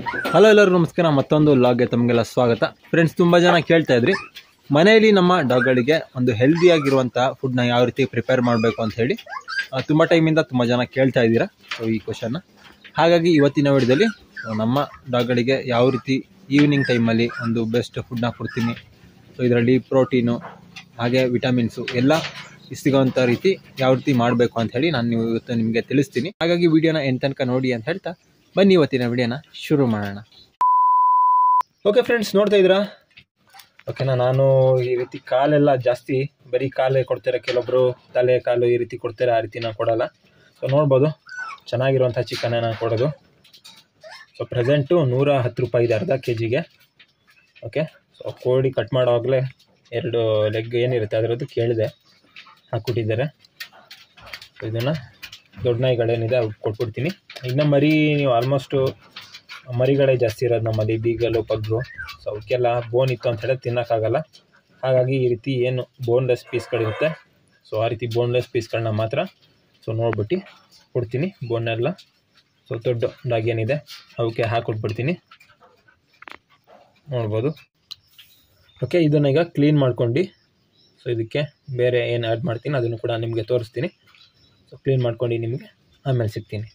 Hello ಎಲ್ಲರಿಗೂ ನಮಸ್ಕಾರ ಮತ್ತೊಂದು ಲಾಗ್ಗೆ ತಮಗೆಲ್ಲ ಸ್ವಾಗತ ಫ್ರೆಂಡ್ಸ್ ತುಂಬ ಜನ ಕೇಳ್ತಾ ಇದ್ರಿ ಮನೆಯಲ್ಲಿ ನಮ್ಮ ಡಾಗ್ಗಳಿಗೆ ಒಂದು ಹೆಲ್ದಿಯಾಗಿರುವಂಥ ಫುಡ್ನ ಯಾವ ರೀತಿ ಪ್ರಿಪೇರ್ ಮಾಡಬೇಕು ಅಂತ ಹೇಳಿ ಆ, ತುಂಬ ಟೈಮಿಂದ ತುಂಬ ಜನ ಕೇಳ್ತಾ ಇದ್ದೀರಾ ಸೊ ಈ ಕ್ವಶನ್ನ ಹಾಗಾಗಿ ಇವತ್ತಿನ ವಿಡಿಯೋದಲ್ಲಿ ನಮ್ಮ ಡಾಗ್ಗಳಿಗೆ ಯಾವ ರೀತಿ ಈವ್ನಿಂಗ್ ಟೈಮಲ್ಲಿ ಒಂದು ಬೆಸ್ಟ್ ಫುಡ್ನ ಕೊಡ್ತೀನಿ ಸೊ ಇದರಲ್ಲಿ ಪ್ರೋಟೀನು ಹಾಗೆ ವಿಟಮಿನ್ಸು ಎಲ್ಲ ಸಿಗೋವಂಥ ರೀತಿ ಯಾವ ರೀತಿ ಮಾಡಬೇಕು ಅಂತ ಹೇಳಿ ನಾನು ನೀವು ಇವತ್ತು ನಿಮಗೆ ತಿಳಿಸ್ತೀನಿ ಹಾಗಾಗಿ ವಿಡಿಯೋನ ಎಂತ ತನಕ ನೋಡಿ ಅಂತ ಹೇಳ್ತಾ ಬನ್ನಿ ಇವತ್ತಿನ ವಿಡಿಯೋನ ಶುರು ಮಾಡೋಣ ಓಕೆ ಫ್ರೆಂಡ್ಸ್ ನೋಡ್ತಾ ಇದ್ದೀರಾ ಓಕೆನಾ ನಾನು ಈ ರೀತಿ ಕಾಲೆಲ್ಲ ಜಾಸ್ತಿ ಬರೀ ಕಾಲೇ ಕೊಡ್ತಾರೆ ಕೆಲವೊಬ್ರು ತಲೆ ಕಾಲು ಈ ರೀತಿ ಕೊಡ್ತಾರೆ ಆ ರೀತಿ ನಾನು ಕೊಡಲ್ಲ ಸೊ ನೋಡ್ಬೋದು ಚೆನ್ನಾಗಿರುವಂಥ ಚಿಕನ್ ನಾನು ಕೊಡೋದು ಸೊ ಪ್ರೆಸೆಂಟು ನೂರ ಹತ್ತು ರೂಪಾಯಿ ಇದೆ ಅರ್ಧ ಕೆ ಜಿಗೆ ಓಕೆ ಸೊ ಕೋಳಿ ಕಟ್ ಮಾಡೋವಾಗಲೇ ಎರಡು ಲೆಗ್ ಏನಿರುತ್ತೆ ಅದರದ್ದು ಕೇಳಿದೆ ಹಾಕ್ಕೊಟ್ಟಿದ್ದಾರೆ ಸೊ ಇದನ್ನು ದೊಡ್ಡ ನಾಯಿಗಳೇನಿದೆ ಅವ್ಕೆ ಕೊಟ್ಬಿಡ್ತೀನಿ ಇನ್ನು ಮರಿ ನೀವು ಆಲ್ಮೋಸ್ಟು ಮರಿಗಳೇ ಜಾಸ್ತಿ ಇರೋದು ನಮ್ಮಲ್ಲಿ ಬೀಗಲು ಪಗ್ಗು ಸೊ ಅವಕ್ಕೆಲ್ಲ ಬೋನ್ ಇತ್ತು ಅಂತ ಹೇಳಿ ತಿನ್ನೋಕ್ಕಾಗಲ್ಲ ಹಾಗಾಗಿ ಈ ರೀತಿ ಏನು ಬೋನ್ಲೆಸ್ ಪೀಸ್ಗಳಿರುತ್ತೆ ಸೊ ಆ ರೀತಿ ಬೋನ್ಲೆಸ್ ಪೀಸ್ಗಳನ್ನ ಮಾತ್ರ ಸೊ ನೋಡ್ಬಿಟ್ಟು ಕೊಡ್ತೀನಿ ಬೋನೆಲ್ಲ ಸೊ ದೊಡ್ಡ ಡಾಗ್ ಏನಿದೆ ಅವಕ್ಕೆ ಹಾಕ್ಕೊಟ್ಬಿಡ್ತೀನಿ ನೋಡ್ಬೋದು ಓಕೆ ಇದನ್ನು ಈಗ ಕ್ಲೀನ್ ಮಾಡ್ಕೊಂಡು ಸೊ ಇದಕ್ಕೆ ಬೇರೆ ಏನು ಆ್ಯಡ್ ಮಾಡ್ತೀನಿ ಅದನ್ನು ಕೂಡ ನಿಮಗೆ ತೋರಿಸ್ತೀನಿ ಸೊ ಕ್ಲೀನ್ ಮಾಡ್ಕೊಂಡು ನಿಮಗೆ ಆಮೇಲೆ ಸಿಗ್ತೀನಿ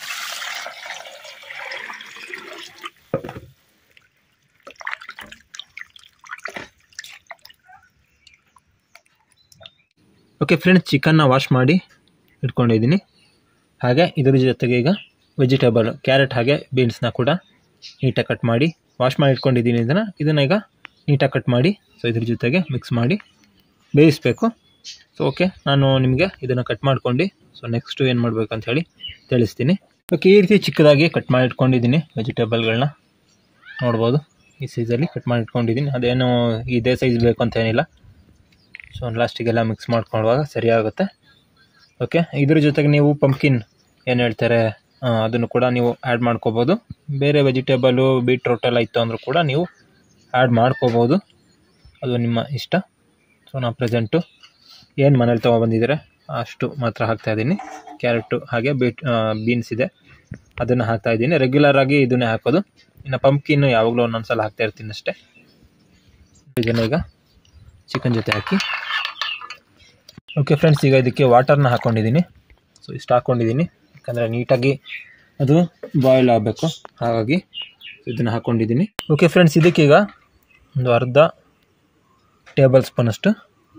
ಓಕೆ ಫ್ರೆಂಡ್ಸ್ ಚಿಕನ್ನ ವಾಶ್ ಮಾಡಿ ಇಟ್ಕೊಂಡಿದ್ದೀನಿ ಹಾಗೆ ಇದ್ರ ಜೊತೆಗೆ ಈಗ ವೆಜಿಟೇಬಲ್ ಕ್ಯಾರೆಟ್ ಹಾಗೆ ಬೀನ್ಸ್ನ ಕೂಡ ನೀಟಾಗಿ ಕಟ್ ಮಾಡಿ ವಾಶ್ ಮಾಡಿ ಇಟ್ಕೊಂಡಿದ್ದೀನಿ ಇದನ್ನು ಇದನ್ನು ಈಗ ನೀಟಾಗಿ ಕಟ್ ಮಾಡಿ ಸೊ ಇದ್ರ ಜೊತೆಗೆ ಮಿಕ್ಸ್ ಮಾಡಿ ಬೇಯಿಸಬೇಕು ಸೊ ಓಕೆ ನಾನು ನಿಮಗೆ ಇದನ್ನು ಕಟ್ ಮಾಡ್ಕೊಂಡು ಸೊ ನೆಕ್ಸ್ಟು ಏನು ಮಾಡಬೇಕು ಅಂತ ಹೇಳಿ ತಿಳಿಸ್ತೀನಿ ಓಕೆ ಈ ರೀತಿ ಚಿಕ್ಕದಾಗಿ ಕಟ್ ಮಾಡಿ ಇಟ್ಕೊಂಡಿದ್ದೀನಿ ವೆಜಿಟೇಬಲ್ಗಳನ್ನ ನೋಡ್ಬೋದು ಈ ಸೈಜಲ್ಲಿ ಕಟ್ ಮಾಡಿ ಇಟ್ಕೊಂಡಿದ್ದೀನಿ ಅದೇನು ಇದೇ ಸೈಜ್ ಬೇಕು ಅಂತ ಏನಿಲ್ಲ ಸೊ ಲಾಸ್ಟಿಗೆಲ್ಲ ಮಿಕ್ಸ್ ಮಾಡ್ಕೊಳ್ಳುವಾಗ ಸರಿಯಾಗುತ್ತೆ ಓಕೆ ಇದ್ರ ಜೊತೆಗೆ ನೀವು ಪಂಪ್ಕಿನ್ ಏನು ಹೇಳ್ತಾರೆ ಆ, ಅದನ್ನು ಕೂಡ ನೀವು ಆ್ಯಡ್ ಮಾಡ್ಕೋಬೋದು ಬೇರೆ ವೆಜಿಟೇಬಲು ಬೀಟ್ರೋಟ್ ಎಲ್ಲ ಇತ್ತು ಅಂದರೂ ಕೂಡ ನೀವು ಆ್ಯಡ್ ಮಾಡ್ಕೋಬೋದು ಅದು ನಿಮ್ಮ ಇಷ್ಟ ಸೊ ನಾನು ಪ್ರೆಸೆಂಟು ಏನು ಮನೇಲಿ ತೊಗೊಬಂದಿದ್ದಾರೆ ಅಷ್ಟು ಮಾತ್ರ ಹಾಕ್ತಾಯಿದ್ದೀನಿ ಕ್ಯಾರೆಟು ಹಾಗೆ ಬೀಟ್ ಬೀನ್ಸ್ ಇದೆ ಅದನ್ನು ಹಾಕ್ತಾಯಿದ್ದೀನಿ ರೆಗ್ಯುಲರಾಗಿ ಇದನ್ನೇ ಹಾಕೋದು ಇನ್ನು ಪಂಪ್ಕಿನ್ ಯಾವಾಗಲೂ ಒಂದೊಂದು ಸಲ ಹಾಕ್ತಾ ಇರ್ತೀನಿ ಅಷ್ಟೇ ಇದನ್ನು ಈಗ ಚಿಕನ್ ಜೊತೆ ಹಾಕಿ ಓಕೆ ಫ್ರೆಂಡ್ಸ್ ಈಗ ಇದಕ್ಕೆ ವಾಟರ್ನ ಹಾಕ್ಕೊಂಡಿದ್ದೀನಿ ಸೊ ಇಷ್ಟು ಹಾಕ್ಕೊಂಡಿದ್ದೀನಿ ಯಾಕಂದರೆ ನೀಟಾಗಿ ಅದು ಬಾಯ್ಲ್ ಆಗಬೇಕು ಹಾಗಾಗಿ ಇದನ್ನು ಹಾಕ್ಕೊಂಡಿದ್ದೀನಿ ಓಕೆ ಫ್ರೆಂಡ್ಸ್ ಇದಕ್ಕೀಗ ಒಂದು ಅರ್ಧ ಟೇಬಲ್ ಸ್ಪೂನಷ್ಟು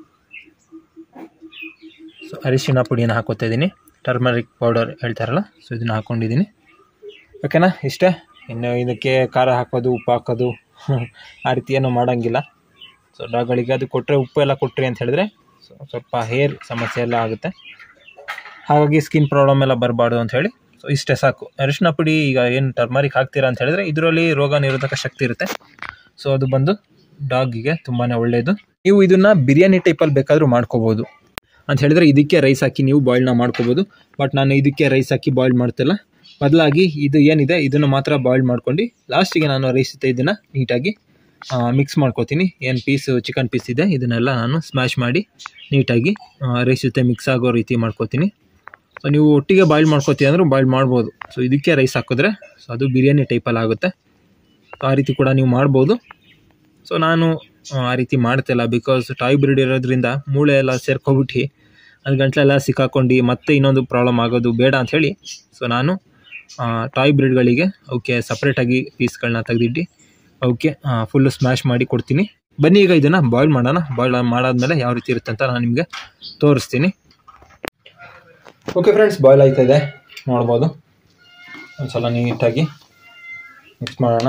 ಸೊ ಅರಿಶಿಣ ಪುಡಿಯನ್ನು ಹಾಕೋತಾ ಇದ್ದೀನಿ ಟರ್ಮರಿಕ್ ಪೌಡರ್ ಹೇಳ್ತಾರಲ್ಲ ಸೊ ಇದನ್ನು ಹಾಕ್ಕೊಂಡಿದ್ದೀನಿ ಓಕೆನಾ ಇಷ್ಟೇ ಇನ್ನು ಇದಕ್ಕೆ ಖಾರ ಹಾಕೋದು ಉಪ್ಪು ಹಾಕೋದು ಆ ರೀತಿ ಏನೂ ಮಾಡೋಂಗಿಲ್ಲ ಸೊ ಡಾಗ್ಗಳಿಗೆ ಅದು ಕೊಟ್ಟರೆ ಉಪ್ಪು ಎಲ್ಲ ಕೊಟ್ಟರೆ ಅಂತ ಹೇಳಿದ್ರೆ ಸೊ ಸ್ವಲ್ಪ ಹೇರ್ ಸಮಸ್ಯೆ ಎಲ್ಲ ಆಗುತ್ತೆ ಹಾಗಾಗಿ ಸ್ಕಿನ್ ಪ್ರಾಬ್ಲಮ್ ಎಲ್ಲ ಬರಬಾರ್ದು ಅಂತ ಹೇಳಿ ಸೊ ಇಷ್ಟೇ ಸಾಕು ಅರಿಶಿನ ಪುಡಿ ಈಗ ಏನು ಟರ್ಮರಿಕ್ ಹಾಕ್ತೀರಾ ಅಂತ ಹೇಳಿದ್ರೆ ಇದರಲ್ಲಿ ರೋಗ ನಿರೋಧಕ ಶಕ್ತಿ ಇರುತ್ತೆ ಸೊ ಅದು ಬಂದು ಡಾಗಿಗೆ ತುಂಬಾ ಒಳ್ಳೆಯದು ನೀವು ಇದನ್ನು ಬಿರಿಯಾನಿ ಟೈಪಲ್ಲಿ ಬೇಕಾದರೂ ಮಾಡ್ಕೋಬೋದು ಅಂತ ಹೇಳಿದ್ರೆ ಇದಕ್ಕೆ ರೈಸ್ ಹಾಕಿ ನೀವು ಬಾಯ್ಲ್ನ ಮಾಡ್ಕೋಬೋದು ಬಟ್ ನಾನು ಇದಕ್ಕೆ ರೈಸ್ ಹಾಕಿ ಬಾಯ್ಲ್ ಮಾಡ್ತಿಲ್ಲ ಬದಲಾಗಿ ಇದು ಏನಿದೆ ಇದನ್ನು ಮಾತ್ರ ಬಾಯ್ಲ್ ಮಾಡ್ಕೊಂಡು ಲಾಸ್ಟಿಗೆ ನಾನು ರೈಸ್ ಜೊತೆ ಇದನ್ನು ನೀಟಾಗಿ ಮಿಕ್ಸ್ ಮಾಡ್ಕೋತೀನಿ ಏನು ಪೀಸ್ ಚಿಕನ್ ಪೀಸ್ ಇದೆ ಇದನ್ನೆಲ್ಲ ನಾನು ಸ್ಮ್ಯಾಶ್ ಮಾಡಿ ನೀಟಾಗಿ ರೈಸ್ ಜೊತೆ ಮಿಕ್ಸ್ ಆಗೋ ರೀತಿ ಮಾಡ್ಕೋತೀನಿ ಸೊ ನೀವು ಒಟ್ಟಿಗೆ ಬಾಯ್ಲ್ ಮಾಡ್ಕೋತೀವಿ ಅಂದರೂ ಬಾಯ್ಲ್ ಮಾಡ್ಬೋದು ಸೊ ಇದಕ್ಕೆ ರೈಸ್ ಹಾಕಿದ್ರೆ ಸೊ ಅದು ಬಿರಿಯಾನಿ ಟೈಪಲ್ಲಿ ಆಗುತ್ತೆ ಸೊ ಆ ರೀತಿ ಕೂಡ ನೀವು ಮಾಡ್ಬೋದು ಸೊ ನಾನು ಆ, ಆ ರೀತಿ ಮಾಡ್ತಿಲ್ಲ ಬಿಕಾಸ್ ಟಾಯ್ ಬ್ರೀಡ್ ಇರೋದ್ರಿಂದ ಮೂಳೆ ಎಲ್ಲ ಸೇರ್ಕೊಬಿಟ್ಟು ಅದು ಗಂಟ್ಲೆಲ್ಲ ಸಿಕ್ಕಾಕೊಂಡು ಮತ್ತೆ ಇನ್ನೊಂದು ಪ್ರಾಬ್ಲಮ್ ಆಗೋದು ಬೇಡ ಅಂಥೇಳಿ ಸೊ ನಾನು ಟಾಯ್ ಬ್ರೀಡ್ಗಳಿಗೆ ಅವಕ್ಕೆ ಸಪ್ರೇಟಾಗಿ ಪೀಸ್ಗಳನ್ನ ತೆಗೆದಿಟ್ಟು ಅವಕ್ಕೆ ಫುಲ್ಲು ಸ್ಮ್ಯಾಶ್ ಮಾಡಿ ಕೊಡ್ತೀನಿ ಬನ್ನಿ ಈಗ ಇದನ್ನು ಬಾಯ್ಲ್ ಮಾಡೋಣ ಬಾಯ್ಲ್ ಮಾಡಾದ್ಮೇಲೆ ಯಾವ ರೀತಿ ಇರುತ್ತೆ ಅಂತ ನಾನು ನಿಮಗೆ ತೋರಿಸ್ತೀನಿ ಓಕೆ ಫ್ರೆಂಡ್ಸ್ ಬಾಯ್ಲ್ ಆಯ್ತಾ ಇದೆ ನೋಡ್ಬೋದು ಒಂದು ಸಲ ನೀಟಾಗಿ ಮಿಕ್ಸ್ ಮಾಡೋಣ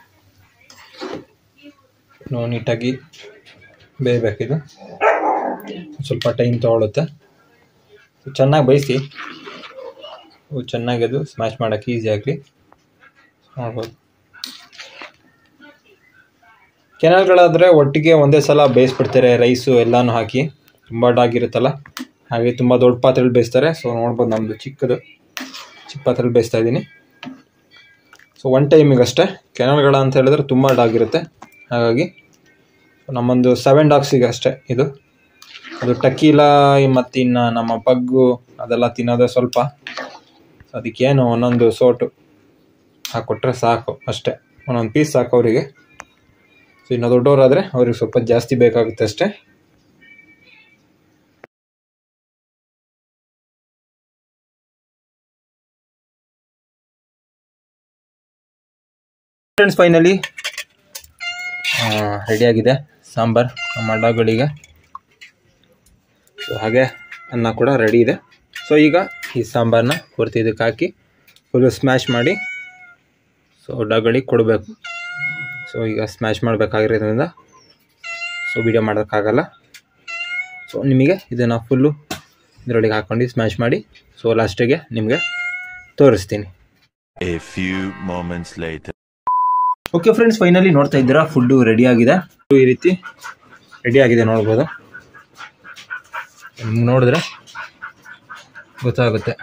ಇನ್ನು ನೀಟಾಗಿ ಬೇಯಬೇಕಿದು ಸ್ವಲ್ಪ ಟೈಮ್ ತೊಗೊಳುತ್ತೆ ಚೆನ್ನಾಗಿ ಬೇಯಿಸಿ ಇವು ಚೆನ್ನಾಗಿ ಅದು ಸ್ಮ್ಯಾಶ್ ಮಾಡೋಕ್ಕೆ ಈಸಿ ಆಗಲಿ ನೋಡ್ಬೋದು ಕೆನಲ್ಗಳಾದರೆ ಒಟ್ಟಿಗೆ ಒಂದೇ ಸಲ ಬೇಯಿಸ್ಬಿಡ್ತಾರೆ ರೈಸು ಎಲ್ಲನೂ ಹಾಕಿ ತುಂಬ ಡಾಗಿರುತ್ತಲ್ಲ ಹಾಗೆ ತುಂಬ ದೊಡ್ಡ ಪಾತ್ರೆಯಲ್ಲಿ ಬೇಯಿಸ್ತಾರೆ ಸೊ ನೋಡ್ಬೋದು ನಮ್ಮದು ಚಿಕ್ಕದು ಚಿಕ್ಕ ಪಾತ್ರೆಯಲ್ಲಿ ಬೇಯಿಸ್ತಾ ಇದ್ದೀನಿ ಸೊ ಒನ್ ಟೈಮಿಗಷ್ಟೇ ಕೆನಲ್ಗಳ ಅಂತ ಹೇಳಿದ್ರೆ ತುಂಬ ಡಾಗಿರುತ್ತೆ ಹಾಗಾಗಿ ನಮ್ಮೊಂದು ಸೆವೆನ್ ಡಾಗ್ಸಿಗೆ ಅಷ್ಟೇ ಇದು ಅದು ಟಕೀಲ ಮತ್ತು ಇನ್ನು ನಮ್ಮ ಪಗ್ಗು ಅದೆಲ್ಲ ತಿನ್ನೋದೇ ಸ್ವಲ್ಪ ಸೊ ಅದಕ್ಕೇನು ಒಂದೊಂದು ಸೋಟು ಹಾಕ್ಕೊಟ್ರೆ ಸಾಕು ಅಷ್ಟೇ ಒಂದೊಂದು ಪೀಸ್ ಸಾಕು ಅವರಿಗೆ ಸೊ ಇನ್ನು ದೊಡ್ಡವರಾದರೆ ಅವ್ರಿಗೆ ಸ್ವಲ್ಪ ಜಾಸ್ತಿ ಬೇಕಾಗುತ್ತೆ ಅಷ್ಟೇ ಫ್ರೆಂಡ್ಸ್ ಫೈನಲಿ ರೆಡಿಯಾಗಿದೆ ಸಾಂಬಾರ್ ನಮ್ಮ ಅಡ್ಡಗಳಿಗೆ ಸೊ ಹಾಗೆ ಅನ್ನ ಕೂಡ ರೆಡಿ ಇದೆ ಸೊ ಈಗ ಈ ಸಾಂಬಾರನ್ನ ಪೂರ್ತಿ ಇದಕ್ಕೆ ಹಾಕಿ ಫುಲ್ಲು ಸ್ಮ್ಯಾಶ್ ಮಾಡಿ ಸೊ ಡಗಳಿಗೆ ಕೊಡಬೇಕು ಸೊ ಈಗ ಸ್ಮ್ಯಾಶ್ ಮಾಡಬೇಕಾಗಿರೋದ್ರಿಂದ ಸೊ ವಿಡಿಯೋ ಮಾಡೋಕ್ಕಾಗಲ್ಲ ಸೊ ನಿಮಗೆ ಇದನ್ನು ಫುಲ್ಲು ಇದರೊಳಗೆ ಹಾಕ್ಕೊಂಡು ಸ್ಮ್ಯಾಶ್ ಮಾಡಿ ಸೊ ಲಾಸ್ಟಿಗೆ ನಿಮಗೆ ತೋರಿಸ್ತೀನಿ A few moments later. Okay friends finally ನೋಡ್ತಾ ಇದ್ದೀರಾ ಫುಡ್ಡು ರೆಡಿ ಆಗಿದೆ ಈ ರೀತಿ ರೆಡಿ ಆಗಿದೆ ನೋಡ್ಬೋದು ನಿಮ್ಗೆ ನೋಡಿದ್ರೆ ಗೊತ್ತಾಗುತ್ತೆ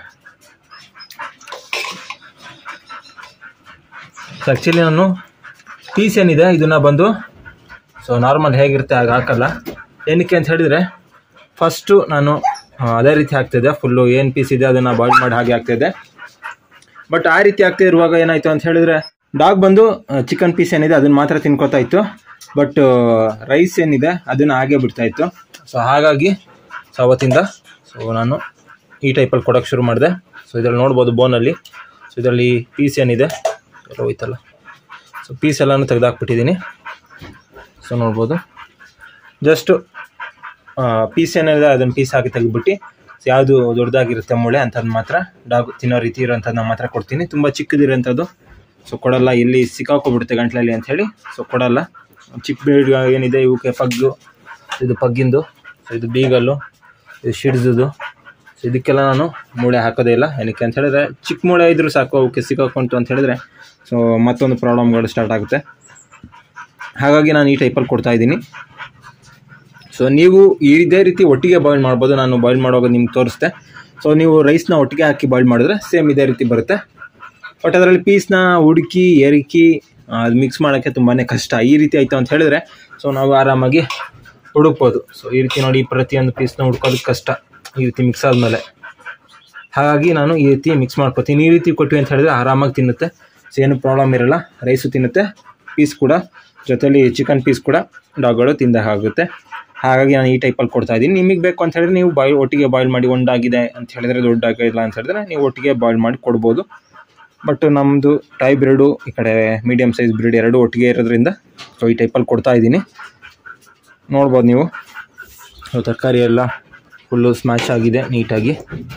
ಸೊ ಆ್ಯಕ್ಚುಲಿ ನಾನು ಪೀಸ್ ಏನಿದೆ ಇದನ್ನು ಬಂದು ಸೊ ನಾರ್ಮಲ್ ಹೇಗಿರುತ್ತೆ ಹಾಗೆ ಹಾಕಲ್ಲ ಏನಕ್ಕೆ ಅಂತ ಹೇಳಿದರೆ ಫಸ್ಟು ನಾನು ಆ, ಅದೇ ರೀತಿ ಹಾಕ್ತಿದ್ದೆ ಫುಲ್ಲು ಏನು ಪೀಸ್ ಇದೆ ಅದನ್ನು ಬಾಯ್ಲ್ ಮಾಡಿ ಹಾಗೆ ಹಾಕ್ತಿದ್ದೆ ಬಟ್ ಆ ರೀತಿ ಆಗ್ತಾ ಇರುವಾಗ ಏನಾಯ್ತು ಅಂತ ಹೇಳಿದ್ರೆ ಡಾಗ್ ಬಂದು ಚಿಕನ್ ಪೀಸ್ ಏನಿದೆ ಅದನ್ನ ಮಾತ್ರ ತಿನ್ಕೋತಾ ಇತ್ತು ಬಟ್ ರೈಸ್ ಏನಿದೆ ಅದನ್ನ ಹಾಗೆ ಬಿಡ್ತಾ ಇತ್ತು ಸೊ ಹಾಗಾಗಿ ಸೊ ಅವತ್ತಿಂದ ಸೊ ನಾನು ಈ ಟೈಪಲ್ಲಿ ಕೊಡೋಕ್ಕೆ ಶುರು ಮಾಡಿದೆ ಸೊ ಇದರಲ್ಲಿ ನೋಡ್ಬೋದು ಬೋನಲ್ಲಿ ಸೊ ಇದರಲ್ಲಿ ಪೀಸ್ ಏನಿದೆ ಎಲ್ಲ ಹೋಯ್ತಲ್ಲ ಸೊ ಪೀಸ್ ಎಲ್ಲನೂ ತೆಗೆದಾಕ್ಬಿಟ್ಟಿದ್ದೀನಿ ಸೊ ನೋಡ್ಬೋದು ಜಸ್ಟು ಪೀಸ್ ಏನಿದೆ ಅದನ್ನು ಪೀಸ್ ಹಾಕಿ ತೆಗೆದ್ಬಿಟ್ಟು ಯಾವುದು ದೊಡ್ಡದಾಗಿರುತ್ತೆ ಮೂಳೆ ಅಂಥದ್ದು ಮಾತ್ರ ಡಾಗ್ ತಿನ್ನೋ ರೀತಿ ಇರೋಂಥದ್ದನ್ನ ಮಾತ್ರ ಕೊಡ್ತೀನಿ ತುಂಬ ಚಿಕ್ಕದಿರೋಂಥದ್ದು ಸೊ ಕೊಡಲ್ಲ ಇಲ್ಲಿ ಸಿಕ್ಕಾಕೊಬಿಡುತ್ತೆ ಗಂಟ್ಲಲ್ಲಿ ಅಂತ ಹೇಳಿ ಸೊ ಕೊಡಲ್ಲ ಚಿಕ್ಕ ಬೀಡ್ ಏನಿದೆ ಇವಕ್ಕೆ ಪಗ್ಗು ಇದು ಪಗ್ಗಿಂದು ಸೊ ಇದು ಬೀಗಲ್ಲು ಇದು ಶಿಡ್ಸದು ಸೊ ಇದಕ್ಕೆಲ್ಲ ನಾನು ಮೂಳೆ ಹಾಕೋದೇ ಇಲ್ಲ ಏನಕ್ಕೆ ಅಂತ ಹೇಳಿದ್ರೆ ಚಿಕ್ಕ ಮೂಳೆ ಇದ್ರೂ ಸಾಕು ಅವಕ್ಕೆ ಸಿಕ್ಕಾಕೊಂತು ಅಂತ ಹೇಳಿದ್ರೆ ಸೊ ಮತ್ತೊಂದು ಪ್ರಾಬ್ಲಮ್ಗಳು ಸ್ಟಾರ್ಟ್ ಆಗುತ್ತೆ ಹಾಗಾಗಿ ನಾನು ಈ ಟೈಪಲ್ಲಿ ಕೊಡ್ತಾ ಇದ್ದೀನಿ ಸೊ ನೀವು ಇದೇ ರೀತಿ ಒಟ್ಟಿಗೆ ಬಾಯ್ಲ್ ಮಾಡ್ಬೋದು ನಾನು ಬಾಯ್ಲ್ ಮಾಡುವಾಗ ನಿಮ್ಗೆ ತೋರಿಸ್ದೆ ಸೊ ನೀವು ರೈಸ್ನ ಒಟ್ಟಿಗೆ ಹಾಕಿ ಬಾಯ್ಲ್ ಮಾಡಿದ್ರೆ ಸೇಮ್ ಇದೇ ರೀತಿ ಬರುತ್ತೆ ಬಟ್ ಅದರಲ್ಲಿ ಪೀಸ್ನ ಹುಡುಕಿ ಏರಿಕಿ ಅದು ಮಿಕ್ಸ್ ಮಾಡೋಕ್ಕೆ ತುಂಬಾ ಕಷ್ಟ ಈ ರೀತಿ ಆಯಿತು ಅಂತ ಹೇಳಿದ್ರೆ ಸೊ ನಾವು ಆರಾಮಾಗಿ ಹುಡುಕ್ಬೋದು ಸೊ ಈ ರೀತಿ ನೋಡಿ ಪ್ರತಿಯೊಂದು ಪೀಸ್ನ ಹುಡ್ಕೋದಕ್ಕೆ ಕಷ್ಟ ಈ ರೀತಿ ಮಿಕ್ಸ್ ಆದಮೇಲೆ ಹಾಗಾಗಿ ನಾನು ಈ ರೀತಿ ಮಿಕ್ಸ್ ಮಾಡ್ಕೊತೀನಿ ಈ ರೀತಿ ಕೊಟ್ವಿ ಅಂತ ಹೇಳಿದ್ರೆ ಆರಾಮಾಗಿ ತಿನ್ನುತ್ತೆ ಸೊ ಏನು ಪ್ರಾಬ್ಲಮ್ ಇರಲ್ಲ ರೈಸು ತಿನ್ನುತ್ತೆ ಪೀಸ್ ಕೂಡ ಜೊತೆಲಿ ಚಿಕನ್ ಪೀಸ್ ಕೂಡ ಡಾಗ್ಗಳು ತಿಂದ ಆಗುತ್ತೆ ಹಾಗಾಗಿ ನಾನು ಈ ಟೈಪಲ್ಲಿ ಕೊಡ್ತಾ ಇದ್ದೀನಿ ನಿಮಗೆ ಬೇಕು ಅಂತ ಹೇಳಿದ್ರೆ ನೀವು ಬಾಯ್ ಒಟ್ಟಿಗೆ ಬಾಯ್ಲ್ ಮಾಡಿ ಒಂದಾಗಿದೆ ಅಂತ ಹೇಳಿದ್ರೆ ದೊಡ್ಡಾಗಿಲ್ಲ ಅಂತ ಹೇಳಿದ್ರೆ ನೀವು ಒಟ್ಟಿಗೆ ಬಾಯ್ಲ್ ಮಾಡಿ ಕೊಡ್ಬೋದು ಬಟ್ ನಮ್ಮದು ಟೈ ಬ್ರೀಡು ಈ ಕಡೆ ಮೀಡಿಯಮ್ ಸೈಜ್ ಬ್ರೀಡ್ ಎರಡು ಒಟ್ಟಿಗೆ ಇರೋದ್ರಿಂದ ಸೊ ಈ ಟೈಪಲ್ಲಿ ಕೊಡ್ತಾ ಇದ್ದೀನಿ ನೋಡ್ಬೋದು ನೀವು ಸೊ ತರಕಾರಿ ಎಲ್ಲ ಫುಲ್ಲು ಸ್ಮ್ಯಾಶ್ ಆಗಿದೆ ನೀಟಾಗಿ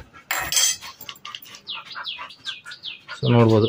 ಸೊ ನೋಡ್ಬೋದು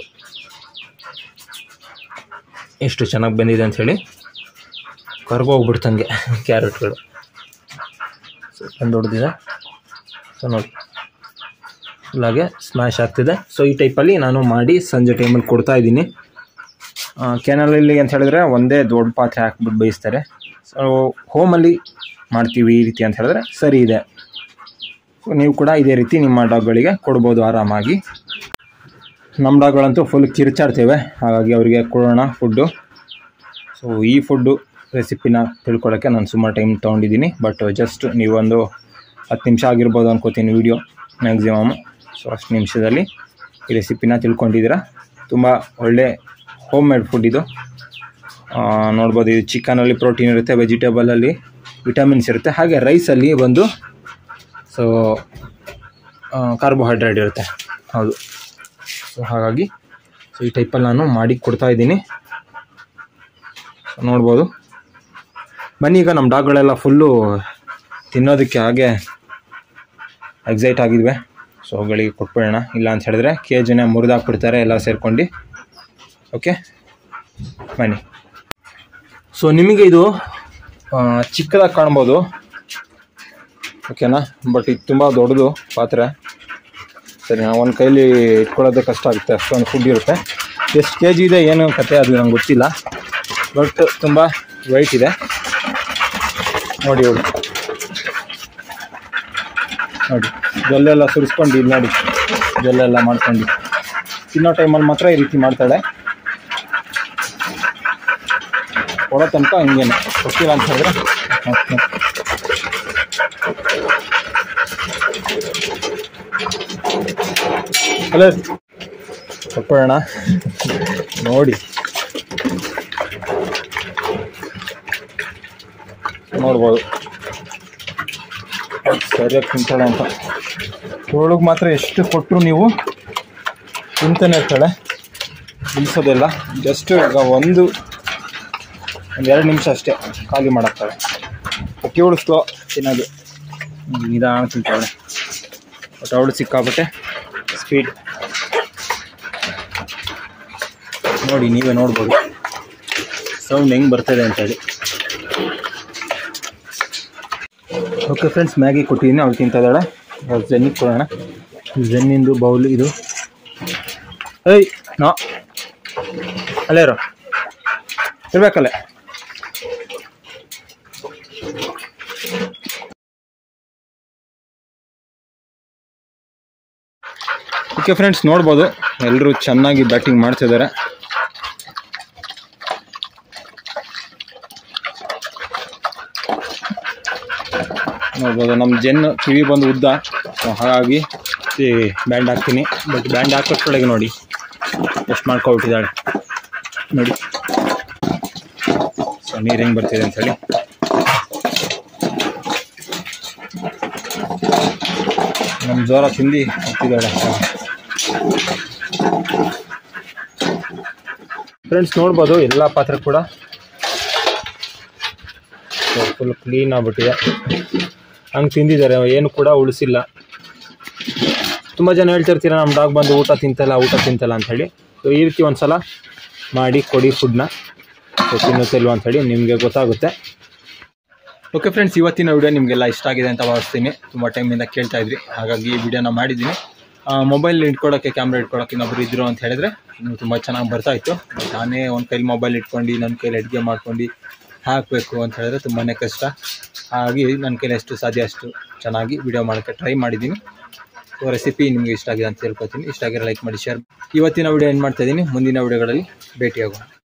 ಎಷ್ಟು ಚೆನ್ನಾಗಿ ಬಂದಿದೆ ಅಂಥೇಳಿ ಕರ್ಗೋಗ್ಬಿಡ್ತಂಗೆ ಕ್ಯಾರೆಟ್ಗಳು ಸೊ ಒಂದು ಹೊಡೆದಿದೆ ಸೊ ನೋಡಿ ಫುಲ್ಲಾಗೆ ಸ್ಮ್ಯಾಶ್ ಆಗ್ತಿದೆ ಸೊ ಈ ಟೈಪಲ್ಲಿ ನಾನು ಮಾಡಿ ಸಂಜೆ ಟೈಮಲ್ಲಿ ಕೊಡ್ತಾ ಇದ್ದೀನಿ ಕ್ಯಾನಲಲ್ಲಿ ಅಂತ ಹೇಳಿದ್ರೆ ಒಂದೇ ದೊಡ್ಡ ಪಾತ್ರೆ ಹಾಕ್ಬಿಟ್ಟು ಬೇಯಿಸ್ತಾರೆ ಸೊ ಹೋಮಲ್ಲಿ ಮಾಡ್ತೀವಿ ಈ ರೀತಿ ಅಂತ ಹೇಳಿದ್ರೆ ಸರಿ ಇದೆ ಸೊ ನೀವು ಕೂಡ ಇದೇ ರೀತಿ ನಿಮ್ಮ ಡಾಗ್ಗಳಿಗೆ ಕೊಡ್ಬೋದು ಆರಾಮಾಗಿ ನಮ್ಮ ಡಾಗ್ಗಳಂತೂ ಫುಲ್ ಕಿರ್ಚಾಡ್ತೇವೆ ಹಾಗಾಗಿ ಅವರಿಗೆ ಕೊಡೋಣ ಫುಡ್ಡು ಸೊ ಈ ಫುಡ್ಡು ರೆಸಿಪಿನ ತಿಳ್ಕೊಳ್ಳೋಕ್ಕೆ ನಾನು ಸುಮಾರು ಟೈಮ್ ತೊಗೊಂಡಿದ್ದೀನಿ ಬಟ್ ಜಸ್ಟ್ ನೀವೊಂದು ಹತ್ತು ನಿಮಿಷ ಆಗಿರ್ಬೋದು ಅನ್ಕೋತೀನಿ ವೀಡಿಯೋ ಮ್ಯಾಕ್ಸಿಮಮ್ ಸೊ ಅಷ್ಟು ನಿಮಿಷದಲ್ಲಿ ಈ ರೆಸಿಪಿನ ತಿಳ್ಕೊಂಡಿದ್ದೀರಾ ತುಂಬ ಒಳ್ಳೆ ಹೋಮ್ ಮೇಡ್ ಫುಡ್ ಇದು ಆ, ನೋಡ್ಬೋದು ಇದು ಚಿಕನಲ್ಲಿ ಪ್ರೋಟೀನ್ ಇರುತ್ತೆ ವೆಜಿಟೇಬಲಲ್ಲಿ ವಿಟಮಿನ್ಸ್ ಇರುತ್ತೆ ಹಾಗೆ ರೈಸಲ್ಲಿ ಬಂದು ಸೊ ಕಾರ್ಬೋಹೈಡ್ರೇಟ್ ಇರುತ್ತೆ ಹೌದು ಸೊ ಹಾಗಾಗಿ ಸೊ ಈ ಟೈಪಲ್ಲಿ ನಾನು ಮಾಡಿ ಕೊಡ್ತಾ ಇದ್ದೀನಿ ಸೊ ನೋಡ್ಬೋದು ಬನ್ನಿ ಈಗ ನಮ್ಮ ಡಾಗ್ಗಳೆಲ್ಲ ಫುಲ್ಲು ತಿನ್ನೋದಕ್ಕೆ ಹಾಗೆ ಎಕ್ಸೈಟ್ ಆಗಿದ್ವಿ ಸೊ ಅವುಗಳಿಗೆ ಕೊಟ್ಬಿಡೋಣ ಇಲ್ಲ ಅಂತ ಹೇಳಿದ್ರೆ ಕೆ ಜಿನೇ ಮುರಿದಾಕ್ಬಿಡ್ತಾರೆ ಎಲ್ಲ ಸೇರ್ಕೊಂಡು ಓಕೆ ಬನ್ನಿ ಸೊ ನಿಮಗೆ ಇದು ಆ, ಚಿಕ್ಕದಾಗಿ ಕಾಣ್ಬೋದು ಓಕೆನಾ ಬಟ್ ಇದು ತುಂಬ ದೊಡ್ಡದು ಪಾತ್ರೆ ಸರಿ ನಾವು ಒಂದು ಕೈಲಿ ಇಟ್ಕೊಳ್ಳೋದೇ ಕಷ್ಟ ಆಗುತ್ತೆ ಅಷ್ಟೊಂದು ಫುಡ್ ಇರುತ್ತೆ ಎಷ್ಟು ಕೆ ಜಿ ಇದೆ ಏನು ಕತೆ ಅದು ನಂಗೆ ಗೊತ್ತಿಲ್ಲ ಬಟ್ ತುಂಬ ವೆಯ್ಟ್ ಇದೆ ನೋಡಿ ಇವಳು ನೋಡಿ ಜೊಲ್ಲೆಲ್ಲ ಸುರಿಸ್ಕೊಂಡು ಇಲ್ಲಿ ನೋಡಿ ಜೊಲ್ಲೆಲ್ಲ ಮಾಡ್ಕೊಂಡು ತಿನ್ನೋ ಟೈಮಲ್ಲಿ ಮಾತ್ರ ಈ ರೀತಿ ಮಾಡ್ತಾಳೆ ಕೊಡೋ ತನಕ ಹಿಂಗೇನೆ ಗೊತ್ತಿಲ್ಲ ಅಂತ ಹೇಳಿದ್ರೆ ಅಷ್ಟೇ. ಹಲೋ ಕೊಟ್ಬಿಡೋಣ ನೋಡಿ ನೋಡ್ಬೋದು ಸರಿಯಾಗಿ ತಿಂತಾಳೆ ಅಂತ ಒಳಗೆ ಮಾತ್ರ ಎಷ್ಟು ಕೊಟ್ಟರು ನೀವು ತಿಂತಾನೆ ಇರ್ತಾಳೆ ನಿಲ್ಸೋದಿಲ್ಲ ಜಸ್ಟ್ ಈಗ ಒಂದು ಒಂದು ಎರಡು ನಿಮಿಷ ಅಷ್ಟೇ ಖಾಲಿ ಮಾಡಾಕ್ತಾಳೆ ಅಕ್ಕಿ ಅವಳು ಸ್ಲೋ ತಿನ್ನೋದು ಹ್ಮ್, ನಿಧಾನ ತಿಂತಾಳೆ ಬಟ್ ಅವಳು ಸಿಕ್ಕಾಬಿಟ್ಟೆ ಸ್ಪೀಡ್ ನೋಡಿ ನೀವೇ ನೋಡ್ಬೋದು ಸೌಂಡ್ ಹೆಂಗೆ ಬರ್ತದೆ ಅಂತೇಳಿ ಓಕೆ ಫ್ರೆಂಡ್ಸ್ ಮ್ಯಾಗಿ ಕೊಟ್ಟಿದ್ದೀನಿ ಅವಳು ತಿಂತಿದ್ದಾಳೆ ಇವಾಗ ಜೆನ್ನಿಗೆ ಕೊಡೋಣ ಜೆನ್ನಿಂದು ಬೌಲ್ ಇದು ಏಯ್ ನಾ ಅಲ್ಲೇ ಇರೋ ಇರ್ಬೇಕಲ್ಲೇ ಓಕೆ ಫ್ರೆಂಡ್ಸ್ ನೋಡ್ಬೋದು ಎಲ್ಲರೂ ಚೆನ್ನಾಗಿ ಬ್ಯಾಟಿಂಗ್ ಮಾಡ್ತಿದ್ದಾರೆ ನೋಡ್ಬೋದು ನಮ್ಮ ಜೆನ್ ಕಿವಿ ಬಂದು ಉದ್ದ ಸೊ ಹಾಗಾಗಿ ಈ ಬ್ಯಾಂಡ್ ಹಾಕ್ತೀನಿ ಬಟ್ ಬ್ಯಾಂಡ್ ಹಾಕೋಷ್ರೊಳಗೆ ನೋಡಿ ಎಷ್ಟು ಮಾಡ್ಕೊಬಿಟ್ಟಿದ್ದಾಳೆ ನೋಡಿ ಸೊ ನೀರು ಹೆಂಗೆ ಬರ್ತಿದೆ ಅಂಥೇಳಿ ನಮ್ಮ ಜ್ವರ ತಿಂದು ಹೋಗ್ತಿದ್ದಾಳೆ ಫ್ರೆಂಡ್ಸ್ ನೋಡ್ಬೋದು ಎಲ್ಲ ಪಾತ್ರೆ ಕೂಡ ಫುಲ್ ಕ್ಲೀನ್ ಆಗ್ಬಿಟ್ಟಿದೆ ಹಂಗೆ ತಿಂದಿದ್ದಾರೆ ಏನು ಕೂಡ ಉಳಿಸಿಲ್ಲ ತುಂಬ ಜನ ಹೇಳ್ತಿರ್ತೀರ ನಮ್ಮ ಡಾಗ್ ಬಂದು ಊಟ ತಿಂತಲ್ಲ ಊಟ ತಿಂತಲ್ಲ ಅಂಥೇಳಿ ಸೊ ಈ ರೀತಿ ಒಂದು ಸಲ ಮಾಡಿ ಕೊಡಿ ಫುಡ್ನ ಸೊ ತಿನ್ನುತ್ತಿಲ್ವ ಅಂಥೇಳಿ ನಿಮಗೆ ಗೊತ್ತಾಗುತ್ತೆ ಓಕೆ ಫ್ರೆಂಡ್ಸ್ ಇವತ್ತಿನ ವಿಡಿಯೋ ನಿಮಗೆಲ್ಲ ಇಷ್ಟ ಆಗಿದೆ ಅಂತ ಭಾವಿಸ್ತೀನಿ ತುಂಬ ಟೈಮಿಂದ ಕೇಳ್ತಾ ಇದ್ರಿ ಹಾಗಾಗಿ ಈ ವಿಡಿಯೋನ ಮಾಡಿದ್ದೀನಿ ಮೊಬೈಲ್ ಇಟ್ಕೊಳ್ಳೋಕ್ಕೆ ಕ್ಯಾಮ್ರಾ ಇಟ್ಕೊಳ್ಳೋಕೆ ಇನ್ನೊಬ್ರು ಇದ್ರು ಅಂತ ಹೇಳಿದ್ರೆ ಇನ್ನೂ ತುಂಬ ಚೆನ್ನಾಗಿ ಬರ್ತಾ ಇತ್ತು ನಾನೇ ಒಂದು ಕೈಲಿ ಮೊಬೈಲ್ ಇಟ್ಕೊಂಡು ನನ್ನ ಕೈಲಿ ಅಡುಗೆ ಮಾಡ್ಕೊಂಡು ಹಾಕಬೇಕು ಅಂತ ಹೇಳಿದ್ರೆ ತುಂಬಾ ಕಷ್ಟ ಹಾಗಾಗಿ ನನ್ನ ಕೈಲಿ ಎಷ್ಟು ಸಾಧ್ಯ ಅಷ್ಟು ಚೆನ್ನಾಗಿ ವಿಡಿಯೋ ಮಾಡೋಕ್ಕೆ ಟ್ರೈ ಮಾಡಿದ್ದೀನಿ ಸೊ ರೆಸಿಪಿ ನಿಮಗೆ ಇಷ್ಟ ಆಗಿದೆ ಅಂತ ಹೇಳ್ಕೊತೀನಿ ಇಷ್ಟ ಆಗಿರೋ ಲೈಕ್ ಮಾಡಿ ಶೇರ್ ಇವತ್ತಿನ ವಿಡಿಯೋ ಏನು ಮಾಡ್ತಾ ಇದ್ದೀನಿ ಮುಂದಿನ ವಿಡಿಯೋಗಳಲ್ಲಿ ಭೇಟಿಯಾಗೋಣ